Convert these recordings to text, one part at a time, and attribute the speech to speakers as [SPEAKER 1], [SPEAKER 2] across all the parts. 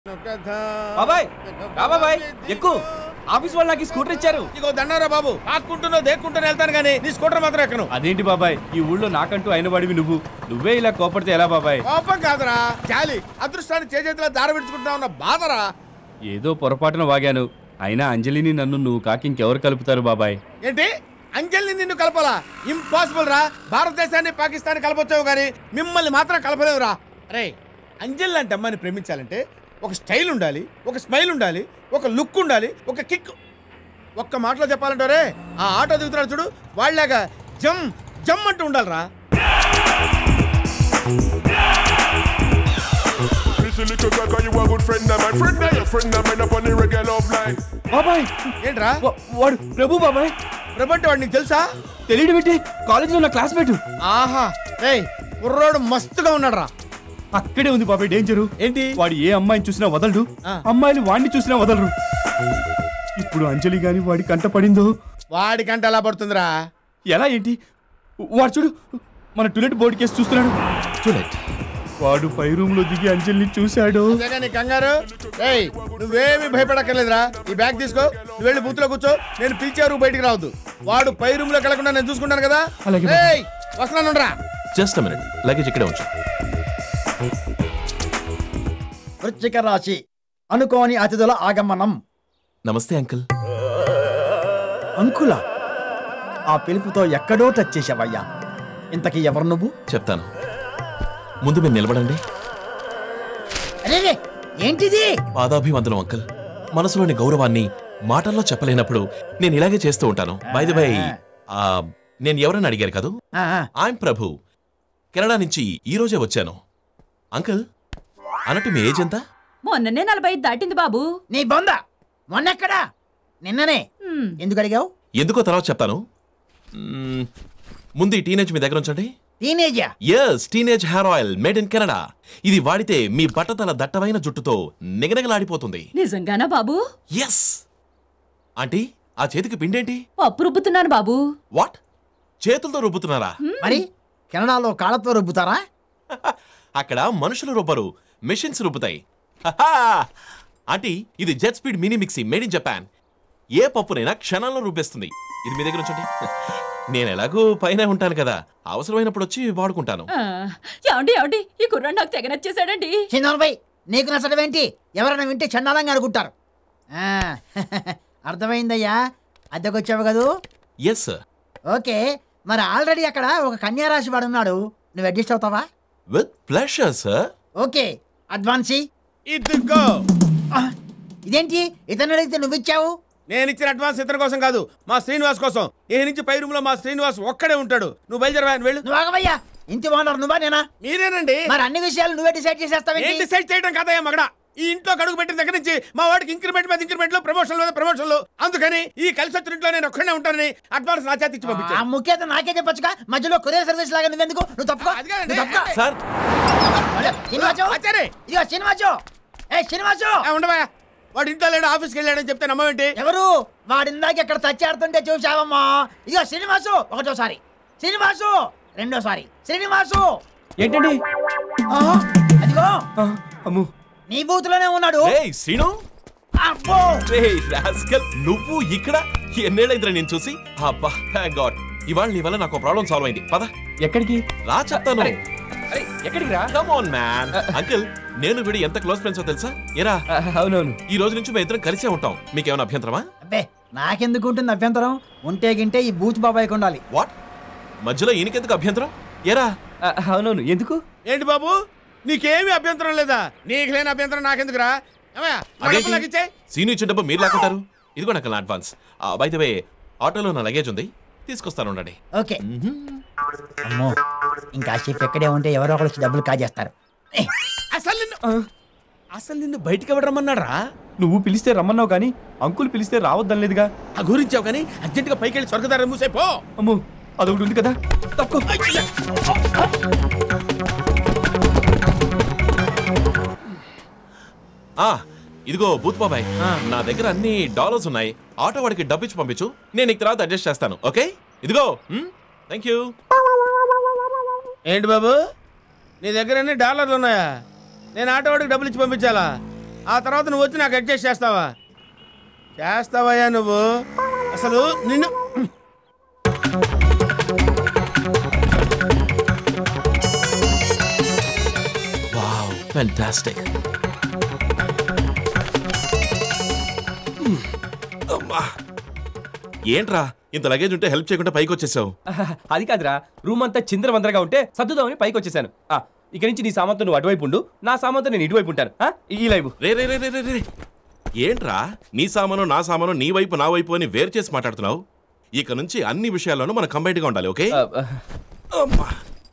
[SPEAKER 1] బాబాయ్ రా బాబాయ్ ఎక్కు ఆఫీస్ వాళ్ళు నాకు ఈ స్కూటర్ ఇచ్చారు
[SPEAKER 2] ఇగో దండారా బాబు ఆక్కుంటున్నావు దేక్కుంటూనే వెళ్తాను కానీ నీ స్కూటర్ మాత్రం ఎక్కను
[SPEAKER 1] అదేంటి బాబాయ్ ఈ ఊళ్ళో నాకంటూ అయిన వాడివి నువ్వు నువ్వే ఇలా కోపడితే ఎలా బాబాయ్
[SPEAKER 2] కోపం కాదురా చాలి అదృష్టాన్ని చేతుల దార విడుచుకుంటా ఉన్న బాధరా
[SPEAKER 1] ఏదో పొరపాటున వాగాను అయినా అంజలిని నన్ను నువ్వు కాకి ఇంకెవరు కలుపుతారు బాబాయ్
[SPEAKER 2] ఏంటి అంజల్ని నిన్ను కలపాలా ఇంపాసిబుల్ రా భారతదేశాన్ని పాకిస్తాన్ కలపొచ్చావు కానీ మిమ్మల్ని మాత్రం కలపలేవురా అరే అంజల్ లాంటి అమ్మాయిని ప్రేమించాలంటే ఒక స్టైల్ ఉండాలి ఒక స్మైల్ ఉండాలి ఒక లుక్ ఉండాలి ఒక కిక్ ఒక్క మాటలో చెప్పాలంటే రే ఆ ఆటో దిగుతున్నాడు చూడు వాళ్ళలాగా జమ్ జమ్ అంటూ ఉండాలిరా
[SPEAKER 3] Listen, little girl, cause you a good friend of mine. Friend of your friend of mine up on the regular love line.
[SPEAKER 1] బాబాయ్
[SPEAKER 2] ఏంట్రా
[SPEAKER 1] వా- వాడు ప్రభు బాబాయ్
[SPEAKER 2] ప్రభంటే వాడు నీకు తెలుసా
[SPEAKER 1] తెలియడం ఏంటి కాలేజీలో నా క్లాస్మేట్
[SPEAKER 2] ఆహా రే కుర్రోడు మస్తుగా ఉన్నాడు రా
[SPEAKER 1] అక్కడే ఉంది బాబాయ్ డేంజరు
[SPEAKER 2] ఏంటి
[SPEAKER 1] వాడు ఏ అమ్మాయిని చూసినా వదలడు
[SPEAKER 2] ఆ.
[SPEAKER 1] అమ్మాయిలు వాడిని చూసినా వదలరు ఇప్పుడు అంజలి గాని వాడి కంట పడిందో
[SPEAKER 2] వాడికంటే ఎలా పడుతుందిరా
[SPEAKER 1] ఎలా ఏంటి వాడు చూడు మన టూలెట్ బోర్డు కేసు చూస్తున్నాడు
[SPEAKER 4] టూలెట్
[SPEAKER 1] వాడు పై రూమ్ లో దిగి అంజలిని చూశాడు
[SPEAKER 2] అదేగా నీ కంగారు ఏయ్ నువ్వేమి భయపడక్కర్లేదురా ఈ బ్యాగ్ తీసుకో నువ్వు వెళ్ళి బూత్ లో కూర్చో నేను పిలిచారు బయటికి రావద్దు వాడు పై రూమ్ లోకి వెళ్ళకుండా నేను చూసుకుంటాను కదా
[SPEAKER 1] అలాగే బాబు.
[SPEAKER 2] ఏయ్ వస్తున్నాను రా
[SPEAKER 4] జస్ట్ మినిట్ లగేజ్ ఇక్కడే ఉంచు
[SPEAKER 5] వృశ్చిక రాశి అనుకోని అతిథుల ఆగమనం
[SPEAKER 4] నమస్తే అంకుల్
[SPEAKER 5] అంకుల ఆ పిలుపుతో ఎక్కడో టచ్ చేసావయ్యా ఇంతకీ ఎవరు నువ్వు
[SPEAKER 4] చెప్తాను ముందు మీరు నిలబడండి
[SPEAKER 5] అరే ఏంటిది
[SPEAKER 4] పాదాభివందనం అంకుల్ మనసులోని గౌరవాన్ని మాటల్లో చెప్పలేనప్పుడు నేను ఇలాగే చేస్తూ ఉంటాను బై ది బై నేను ఎవరని అడిగారు కదూ
[SPEAKER 5] ఆ, ఆ,
[SPEAKER 4] ఐఎమ్ ప్రభు కెనడా నుంచి ఈ రోజే వచ్చాను అంకుల్ అన్నట్టు మీ ఏజ్ ఎంత
[SPEAKER 6] మొన్ననే నలభై ఐదు దాటింది బాబు
[SPEAKER 5] నీ బొంద మొన్నెక్కడా నిన్ననే
[SPEAKER 6] హ్మ్.
[SPEAKER 5] ఎందుకు అడిగావు
[SPEAKER 4] ఎందుకో తర్వాత చెప్తాను మ్మ్, ముందు ఈ టీనేజ్ మీ దగ్గర ఉంచండి
[SPEAKER 5] టీనేజా
[SPEAKER 4] yes teenage hair oil made in Canada ఇది వాడితే మీ బట్టతల దట్టమైన జుట్టుతో నిగనిగలాడిపోతుంది
[SPEAKER 6] నిజంగానా బాబు
[SPEAKER 4] ఎస్ ఆంటీ ఆ చేతికి పిండేంటి
[SPEAKER 6] పప్పు రుబ్బుతున్నాను బాబు
[SPEAKER 4] వాట్ చేతులతో రుబ్బుతున్నారా
[SPEAKER 5] మరి కెనడాలో కాళ్ళతో రుబ్బుతారా
[SPEAKER 4] అక్కడ మనుషులు రుబ్బరు మెషిన్స్ రుబ్బుతాయి హహా! ఆంటీ ఇది jet speed mini mixie made in Japan ఏ పప్పునైనా క్షణాల్లో రుబ్బేస్తుంది ఇది మీ దగ్గర ఉంచండి నేను ఎలాగూ పైన ఉంటాను కదా అవసరమైనప్పుడు వచ్చి వాడుకుంటాను
[SPEAKER 6] ఆ, ఏమండి ఏమండి ఈ కుర్రాడు నాకు తెగ నచ్చేసాడండి
[SPEAKER 5] చిన్నపై నీకు నచ్చడమేంటి ఎవరైనా వింటే చండాలంగా అనుకుంటారు ఆ, అర్థమైందయ్యా అద్దెకొచ్చావు కదూ
[SPEAKER 4] ఎస్ సార్
[SPEAKER 5] ఓకే మరి ఆల్రెడీ అక్కడ ఒక కన్యారాశి వాడు ఉన్నాడు నువ్వు అడ్జస్ట్ అవుతావా
[SPEAKER 4] విత్ ప్లెషర్ సార్
[SPEAKER 5] ఓకే అడ్వాన్సీ
[SPEAKER 2] ఇదిగో
[SPEAKER 5] ఆ, ఇదేంటి ఇతను అడిగితే నువ్వు ఇచ్చావు
[SPEAKER 2] నేను ఇచ్చిన అడ్వాన్స్ ఇతని కోసం కాదు మా శ్రీనివాస్ కోసం ఈ నుంచి పై రూమ్ లో మా శ్రీనివాస్ ఒక్కడే ఉంటాడు నువ్వు బయలుదేరవా వెళ్ళు
[SPEAKER 5] నువ్వు ఆగవయ్యా ఇంటి ఓనర్ నువ్వా నేనా
[SPEAKER 2] మీరేనండి
[SPEAKER 5] మరి అన్ని విషయాలు నువ్వే డిసైడ్
[SPEAKER 2] ఏం
[SPEAKER 5] చేసేస్తావేంటి
[SPEAKER 2] డిసైడ్ చేయడం కదయ్యా మగడ ఈ ఇంట్లో కడుగు పెట్టిన దగ్గర నుంచి మా వాడికి ఇంక్రిమెంట్ మీద ఇంక్రిమెంట్లు ప్రమోషన్ మీద ప్రమోషన్లు అందుకని ఈ కలిసి వచ్చిన ఇంట్లో నేను ఒక్కడే ఉంటానని అడ్వాన్స్ నా చేతి ఇచ్చి
[SPEAKER 5] ఆ
[SPEAKER 2] పంపించాను
[SPEAKER 5] ముఖ్యత నాకే చెప్పొచ్చుగా మధ్యలో కొరియర్ సర్వీస్ లాగా నువ్వెందుకు నువ్వు తప్పుకో
[SPEAKER 2] అది కాదండి.
[SPEAKER 5] నువ్వు తప్పుకో
[SPEAKER 4] సార్
[SPEAKER 5] హలో, శ్రీనివాసు
[SPEAKER 2] ఆచారి
[SPEAKER 5] ఇదిగో శ్రీనివాసు ఏ శ్రీనివాసు
[SPEAKER 2] ఏ, ఉండవా వాడు ఇంట్లో లేడు ఆఫీస్కి వెళ్ళాడని చెప్తే నమ్మవేంటి
[SPEAKER 5] ఎవరు వాడు ఇందాక ఇక్కడ తచ్చాడుతుంటే చూసావమ్మా ఇదిగో శ్రీనివాసు ఒకటోసారి శ్రీనివాసు రెండోసారి శ్రీనివాసు
[SPEAKER 1] ఏంటండి
[SPEAKER 5] ఆహా, అదిగో
[SPEAKER 1] ఆ, అమ్ము
[SPEAKER 5] నీ బూత్లోనే ఉన్నాడు
[SPEAKER 4] ఏయ్ శ్రీను
[SPEAKER 5] అబ్బో
[SPEAKER 4] ఏయ్ రాస్కల్ నువ్వు ఇక్కడ ఎన్నేళ్ళైందిరా నేను చూసి అబ్బా థ్యాంక్ గాడ్ ఇవాళ నీ వల్ల నాకు ప్రాబ్లం సాల్వ్ అయింది పద
[SPEAKER 1] ఎక్కడికి
[SPEAKER 4] రా చెప్తాను
[SPEAKER 1] అరే, అరే ఎక్కడికి రా
[SPEAKER 4] కమ్ ఆన్ మ్యాన్ అంకుల్ నేను వీడు ఎంత క్లోజ్ ఫ్రెండ్స్ తెలుసా ఎరా
[SPEAKER 1] ఆ, అవునవును
[SPEAKER 4] ఈ రోజు నుంచి మేము ఇద్దరం కలిసే ఉంటాం మీకేమైనా అభ్యంతరమా
[SPEAKER 5] అబ్బే నాకెందుకు ఉంటుంది అభ్యంతరం ఉంటే గింటే ఈ బూత్ బాబాయ్కి ఉండాలి
[SPEAKER 4] వాట్ మధ్యలో ఈయనకెందుకు అభ్యంతరం ఎరా
[SPEAKER 1] ఆ, అవునవును ఎందుకు
[SPEAKER 2] ఏంటి బాబు నీకేమీ అభ్యంతరం లేదా నీకు లేని అభ్యంతరం నాకెందుకురా ఏమయ్య, నా
[SPEAKER 4] అదేంటి?
[SPEAKER 2] డబ్బులు నాకు ఇచ్చేయ్.
[SPEAKER 4] సీను ఇచ్చిన డబ్బు మీరు లాక్కుంటారు ఇదిగో నాకు అడ్వాన్స్ బై ద వే ఆటోలో నా లగేజ్ ఉంది తీసుకొస్తాను ఉండండి
[SPEAKER 5] ఓకే అమ్మో ఇంకా షిప్ ఎక్కడే ఉంటే ఎవరో ఒకరు వచ్చి డబ్బులు కాజేస్తారు ఏ,
[SPEAKER 2] అసలు నిన్ను అసలు నిన్ను బయటికి ఎవడు రమ్మన్నారా
[SPEAKER 1] నువ్వు పిలిస్తే రమ్మన్నావు కానీ అంకుల్ పిలిస్తే రావద్దనలేదుగా
[SPEAKER 2] ఆ గురించావు కానీ అర్జెంటుగా పైకి వెళ్ళి స్వర్గదారం మూసే పో
[SPEAKER 1] అమ్ము అదొకటి ఉంది కదా తక్కువ
[SPEAKER 4] ఆ ఇదిగో బూత్ బాబాయ్ నా దగ్గర అన్ని డాలర్స్ ఉన్నాయి ఆటో వాడికి డబ్బు ఇచ్చి పంపించు నేను నీకు తర్వాత అడ్జస్ట్ చేస్తాను ఓకే ఇదిగో థ్యాంక్ యూ
[SPEAKER 2] ఏంటి బాబు నీ దగ్గర అన్ని డాలర్లు ఉన్నాయా నేను ఆటో వాడికి డబ్బులు ఇచ్చి పంపించాలా ఆ తర్వాత నువ్వు వచ్చి నాకు అడ్జస్ట్ చేస్తావా చేస్తావయ్యా నువ్వు అసలు నిన్ను
[SPEAKER 4] వావ్ ఫ్యాంటాస్టిక్ అమ్మా ఏంట్రా ఇంత లగేజ్ ఉంటే హెల్ప్ చేయకుండా పైకి వచ్చేసావు
[SPEAKER 7] అది కాదురా రూమ్ అంతా చిందరవందరగా ఉంటే సర్దుదామని పైకి వచ్చేసాను ఆ, ఇక నుంచి నీ సామాన్తో నువ్వు అటువైపు ఉండు నా సామాన్తో నేను ఇటువైపు ఉంటాను ఆ, ఈ లైవ్
[SPEAKER 4] రే రే రే రే రే రే ఏంట్రా నీ సామాను నా సామాను నీ వైపు నా వైపు అని వేరు చేసి మాట్లాడుతున్నావు ఇక నుంచి అన్ని విషయాల్లోనూ మనం కంబైన్డ్ గా ఉండాలి ఓకే
[SPEAKER 7] ఆ, ఆ,
[SPEAKER 4] అమ్మా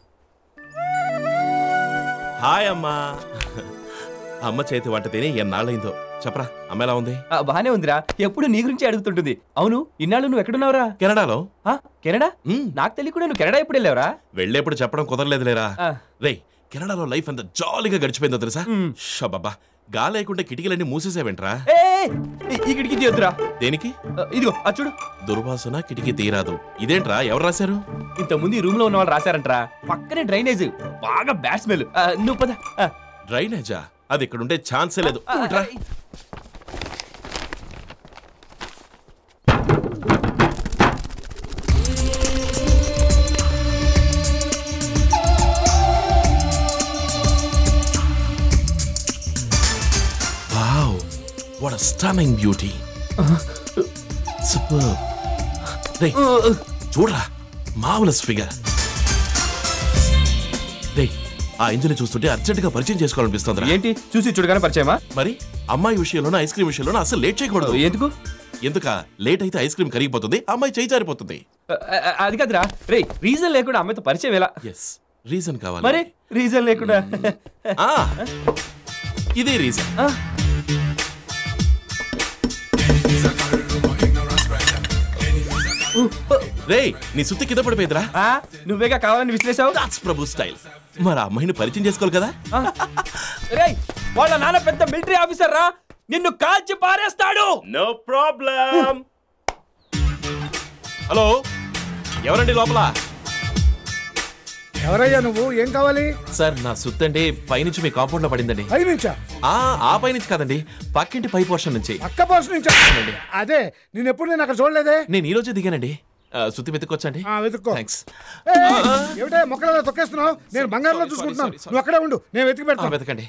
[SPEAKER 4] హాయ్ అమ్మా అమ్మ చేతి వంట తిని ఎన్నాళ్ళైందో చెప్పరా అమ్మ ఎలా ఉంది
[SPEAKER 7] ఆ, బానే ఉందిరా ఎప్పుడు నీ గురించి అడుగుతుంటుంది అవును ఇన్నాళ్ళు నువ్వు ఎక్కడున్నావురా
[SPEAKER 4] కెనడాలో
[SPEAKER 7] ఆ, కెనడా
[SPEAKER 4] మ్.
[SPEAKER 7] నాకు తెలియకుండా నువ్వు కెనడా ఎప్పుడు వెళ్ళావురా
[SPEAKER 4] వెళ్ళేప్పుడు చెప్పడం కుదరలేదులేరా
[SPEAKER 7] ఆ.
[SPEAKER 4] రే కెనడాలో లైఫ్ ఎంత జాలీగా గడిచిపోయిందో తెలుసా షబాబా గాలి లేకుండా కిటికీలన్నీ మూసేసేవేంట్రా
[SPEAKER 7] ఏ ఏ, ఈ- ఈ కిటికీ తీయొద్దురా
[SPEAKER 4] దేనికి
[SPEAKER 7] ఆ, ఇదిగో అది చూడు
[SPEAKER 4] దుర్వాసన కిటికీ తీరాదు ఇదేంట్రా ఎవరు రాశారు
[SPEAKER 7] ఇంత ముందు ఈ రూమ్ లో ఉన్న వాళ్ళు రాశారంటరా పక్కనే డ్రైనేజ్ బాగా బ్యాడ్ స్మెల్ నువ్వు పద ఆ,
[SPEAKER 4] డ్రైనేజా అది ఇక్కడ ఉండే ఛాన్సే లేదు
[SPEAKER 7] ఆ,
[SPEAKER 4] ఇట్రా. Wow what a stunning beauty super రే చూడరా మావులస్ ఫిగర్ రే ఆ ఇంజిన్ చూస్తుంటే అర్జెంట్ గా పరిచయం చేసుకోవాలనిపిస్తుంది
[SPEAKER 7] ఏంటి చూసి చూడగానే పరిచయమా
[SPEAKER 4] మరి అమ్మాయి విషయంలోనూ ఐస్ క్రీమ్ విషయంలోనూ అసలు లేట్ చేయకూడదు
[SPEAKER 7] ఎందుకు
[SPEAKER 4] ఎందుక లేట్ అయితే ఐస్ క్రీమ్ కరిగిపోతుంది అమ్మాయి చేయి జారిపోతుంది
[SPEAKER 7] ఆ, ఆ, అది కాదురా రే రీజన్ లేకుండా అమ్మాయితో పరిచయం ఎలా
[SPEAKER 4] ఎస్ రీజన్ కావాలి
[SPEAKER 7] మరి రీజన్ లేకుండా
[SPEAKER 4] ఆ, ఇదే రీజన్
[SPEAKER 7] ఆ,
[SPEAKER 4] రే నీ సుత్తి కింద పడిపోయిందిరా
[SPEAKER 7] ఆ, నువ్వేగా కావాలని విసిరేసావు
[SPEAKER 4] దాట్స్ ప్రభు స్టైల్ మరి ఆ అమ్మాయిని పరిచయం చేసుకోవాలి కదా
[SPEAKER 7] రేయ్ వాళ్ళ నాన్న పెద్ద మిలిటరీ ఆఫీసర్ రా నిన్ను కాల్చి పారేస్తాడు
[SPEAKER 4] నో ప్రాబ్లం హలో ఎవరండి లోపల
[SPEAKER 8] ఎవరయ్యా నువ్వు ఏం కావాలి
[SPEAKER 4] సార్ నా సుత్తి అంటే పైనుంచి మీ కాంపౌండ్ లో పడిందండి
[SPEAKER 8] పై నుంచా
[SPEAKER 4] ఆ ఆ పైనుంచి కాదండి పక్కింటి పై పోర్షన్ నుంచి
[SPEAKER 8] పక్క బాస్ నుంచా అదే నేను ఎప్పుడు నేను అక్కడ చూడలేదే
[SPEAKER 4] నేను ఈ రోజే దిగానండి ఆ, సుత్తి వెతుక్కొచ్చండి
[SPEAKER 8] ఆ, వెతుక్కో
[SPEAKER 4] థ్యాంక్స్
[SPEAKER 8] ఏయ్, ఏమిటే మొక్కలలో తొక్కేస్తున్నావు నేను బంగారంలో
[SPEAKER 4] Sorry,
[SPEAKER 8] చూసుకుంటున్నాను
[SPEAKER 4] sorry, sorry.
[SPEAKER 8] నువ్వు అక్కడే ఉండు నేను వెతికి
[SPEAKER 4] ఆ,
[SPEAKER 8] పెడతాను
[SPEAKER 4] వెతకండి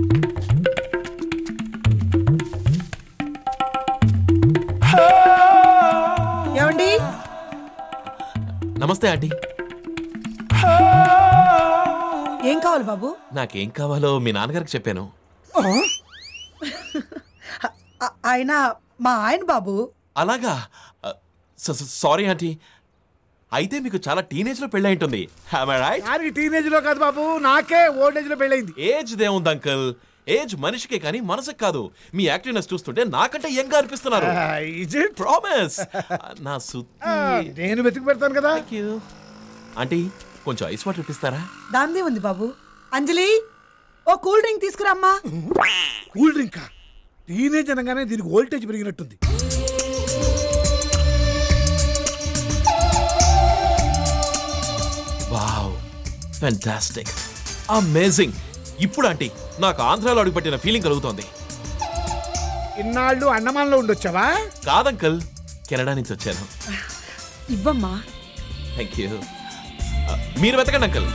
[SPEAKER 9] ఏమండి
[SPEAKER 4] నమస్తే ఆంటీ
[SPEAKER 9] ఏం కావాలి బాబు
[SPEAKER 4] నాకేం కావాలో మీ నాన్నగారికి చెప్పాను
[SPEAKER 9] ఆ- ఆయన మా ఆయన బాబు
[SPEAKER 4] అలాగా సారీ ఆంటీ అయితే మీకు చాలా టీనేజ్ లో పెళ్ళి ఉంటుంది రైట్
[SPEAKER 8] కానీ టీనేజ్ లో కాదు బాబు నాకే ఓల్డ్ ఏజ్ లో పెళ్ళైంది
[SPEAKER 4] ఏజ్ దేముంది అంకల్ ఏజ్ మనిషికే కానీ మనసుకు కాదు మీ యాక్టివ్నెస్ చూస్తుంటే నాకంటే యంగ్ గా అనిపిస్తున్నారు
[SPEAKER 8] ఇజ్ ఇట్
[SPEAKER 4] ప్రామిస్ నా సుత్తి
[SPEAKER 8] నేను వెతికి పెడతాను కదా
[SPEAKER 4] Thank you. ఆంటీ కొంచెం ఐస్ వాటర్ ఇప్పిస్తారా
[SPEAKER 9] దాందే ఉంది బాబు అంజలి ఓ కూల్ డ్రింక్ తీసుకురామ్మా
[SPEAKER 8] కూల్ డ్రింక్ టీనేజ్ అనగానే దీనికి వోల్టేజ్ పెరిగినట్టుంది
[SPEAKER 4] వావ్ ఫ్యాంటాస్టిక్ అమేజింగ్ ఇప్పుడు ఆంటీ నాకు ఆంధ్రాలో అడుగుపెట్టిన ఫీలింగ్ కలుగుతోంది
[SPEAKER 8] ఇన్నాళ్ళు అండమాన్లో ఉండొచ్చావా
[SPEAKER 4] కాదంకల్ కెనడా నుంచి వచ్చాను
[SPEAKER 9] ఇవ్వమ్మా
[SPEAKER 4] థ్యాంక్ యూ మీరు వెతకండి అంకల్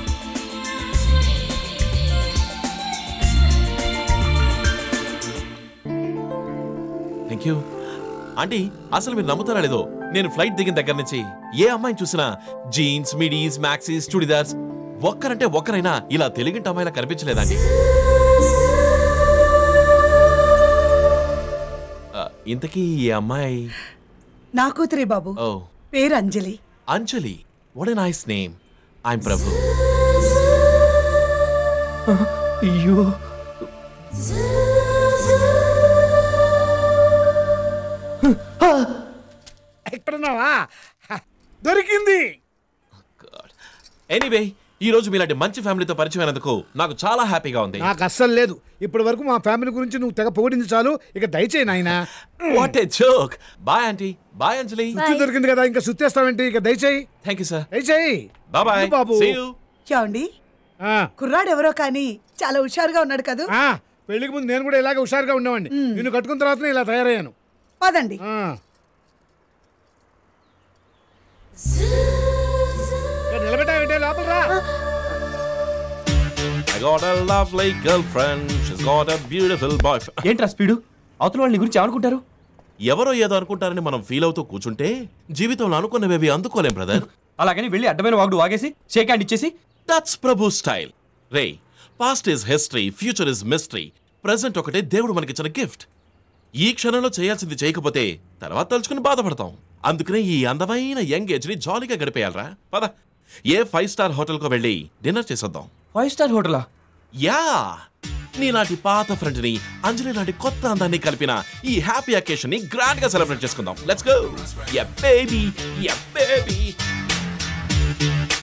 [SPEAKER 4] థ్యాంక్ యూ ఆంటీ అసలు మీరు నమ్ముతారా లేదో నేను ఫ్లైట్ దిగిన దగ్గర నుంచి ఏ అమ్మాయిని చూసినా జీన్స్ మిడీస్ మ్యాక్సీస్ చుడిదార్స్ ఒక్కరంటే ఒక్కరైనా ఇలా తెలుగింటి అమ్మాయిలా కనిపించలేదండి ఆ, ఇంతకీ ఈ అమ్మాయి
[SPEAKER 9] నా కూతురే బాబు
[SPEAKER 4] ఓ
[SPEAKER 9] పేరు Anjali
[SPEAKER 4] Anjali what a nice name I'm Prabhu
[SPEAKER 7] అయ్యో
[SPEAKER 8] ఎక్కడున్నావా హ, దొరికింది
[SPEAKER 4] ఎనీవే ఈ రోజు మీలాంటి మంచి ఫ్యామిలీతో పరిచయం అయినందుకు నాకు చాలా హ్యాపీగా ఉంది
[SPEAKER 8] నాకు అస్సలు లేదు ఇప్పటి వరకు మా ఫ్యామిలీ గురించి నువ్వు తెగ పొగిడింది చాలు ఇక దయచేయి నాయనా
[SPEAKER 4] what a joke bye aunty bye Anjali
[SPEAKER 8] సుత్తి దొరికింది కదా ఇంకా సుత్తేస్తావేంటి ఇక దయచేయి
[SPEAKER 4] థ్యాంక్ యూ సార్
[SPEAKER 8] దయచేయి
[SPEAKER 4] బాయ్ బాయ్
[SPEAKER 8] బాబు
[SPEAKER 4] సీ యూ
[SPEAKER 9] ఏమండి
[SPEAKER 8] ఆ,
[SPEAKER 9] కుర్రాడు ఎవరో కానీ చాలా హుషారుగా ఉన్నాడు కదూ
[SPEAKER 8] ఆ, పెళ్లికి ముందు నేను కూడా ఇలాగే హుషారుగా ఉండేవాడిని నిన్ను కట్టుకున్న తర్వాత ఇలా తయారయ్యాను
[SPEAKER 9] పదండి
[SPEAKER 8] ఆ. ఏ, నిలబెట్టావేంటే లోపల రా
[SPEAKER 4] I got a lovely girlfriend. She's got a beautiful boyfriend.
[SPEAKER 7] ఏంట్రా స్పీడు అవతల వాళ్ళ నీ గురించి ఏమనుకుంటారు
[SPEAKER 4] ఎవరో ఏదో అనుకుంటారని మనం ఫీల్ అవుతూ కూర్చుంటే జీవితంలో అనుకున్నవేవి అందుకోలేం బ్రదర్
[SPEAKER 7] అలాగని వెళ్ళి అడ్డమైన వాగుడు వాగేసి షేక్ హ్యాండ్ ఇచ్చేసి
[SPEAKER 4] దట్స్ ప్రభు స్టైల్ రే past is history future is mystery present ఒకటే దేవుడు మనకిచ్చిన గిఫ్ట్ ఈ క్షణంలో చేయాల్సింది చేయకపోతే తర్వాత తలుచుకుని బాధపడతాం అందుకనే ఈ అందమైన యంగ్ ఏజ్ ని జాలీగా గడిపేయాలరా పద ఏ ఫైవ్ స్టార్ హోటల్కో వెళ్ళి డిన్నర్ చేసొద్దాం
[SPEAKER 7] ఫైవ్ స్టార్ హోటలా
[SPEAKER 4] యా నీలాంటి పాత ఫ్రెండ్ ని అంజలి లాంటి కొత్త అందాన్ని కలిపిన ఈ హ్యాపీ అకేషన్ ని గ్రాండ్ గా సెలబ్రేట్ చేసుకుందాం let's go ya baby ya baby